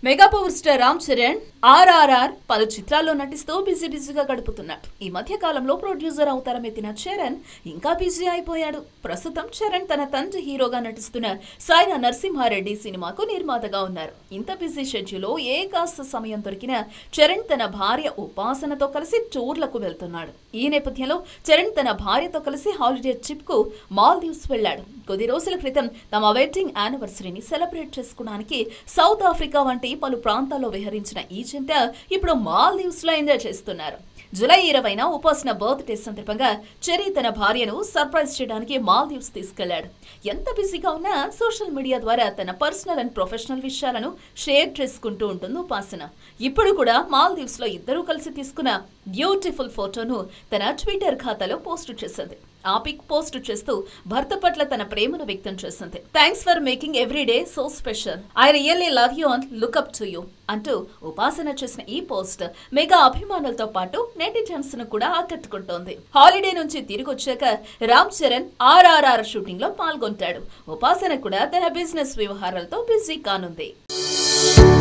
mega power star Ram Charan RRR పలు చిత్రాల్లో నటిస్తూ బిజీ బిజీగా గడుపుతున్నాడు ఈ మధ్య కాలంలో ప్రొడ్యూసర్ అవతారం ఎత్తిన చరణ్ ఇంకా బిజీ అయిపోయాడు ప్రస్తుతం చరణ్ తన తండ్రి హీరోగా నటిస్తున్న సాయినా నరసింహారెడ్డి సినిమాకు నిర్మాతగా ఉన్నారు ఇంత బిజీ షెడ్యూల్లో ఏ కాస్త సమయం దొరికినా చరణ్ తన భార్య ఉపాసనతో కలిసి టూర్లకు వెళ్తున్నాడు ఈ నేపథ్యంలో చరణ్ తన భార్యతో కలిసి హాలిడే ట్రిప్ కు మాల్దీవ్స్ వెళ్లాడు కొద్ది రోజుల క్రితం తమ వెడ్డింగ్ యానివర్సరీని సెలబ్రేట్ చేసుకోవడానికి సౌత్ ఆఫ్రికా వంటి పలు ప్రాంతాల్లో విహరించిన ఈ జంట ఇప్పుడు మాల్దీవ్స్ లో ఎంజాయ్ చేస్తున్నారు జూలై ఇరవైన ఉపాసన బర్త్డే సందర్భంగా చెరీ తన భార్యను సర్ప్రైజ్ చేయడానికి మాల్దీవ్స్ తీసుకెళ్లాడు ఎంత బిజీగా ఉన్నా సోషల్ మీడియా ద్వారా తన పర్సనల్ అండ్ ప్రొఫెషనల్ విషయాలను షేర్ చేసుకుంటూ ఉంటుంది ఉపాసన ఇప్పుడు కూడా మాల్దీవ్స్ లో ఇద్దరూ కలిసి తీసుకున్న బ్యూటిఫుల్ ఫోటోను తన ట్విట్టర్ ఖాతాలో పోస్ట్ చేసింది ఆ పిక్ పోస్ట్ చేస్తూ భర్త పట్ల తన ప్రేమను వ్యక్తం చేసింది thanks for making every day so special I really love you and look up to you అంటూ ఉపాసన చేసిన ఈ పోస్ట్ మెగా అభిమానులతో పాటు నెటిజన్స్ ను కూడా ఆకట్టుకుంటోంది హాలిడే నుంచి తిరిగి వచ్చాక రామ్ చరణ్ ఆర్ఆర్ఆర్ షూటింగ్ లో పాల్గొంటాడు ఉపాసన కూడా తన బిజినెస్ వ్యవహారాలతో బిజీ కానుంది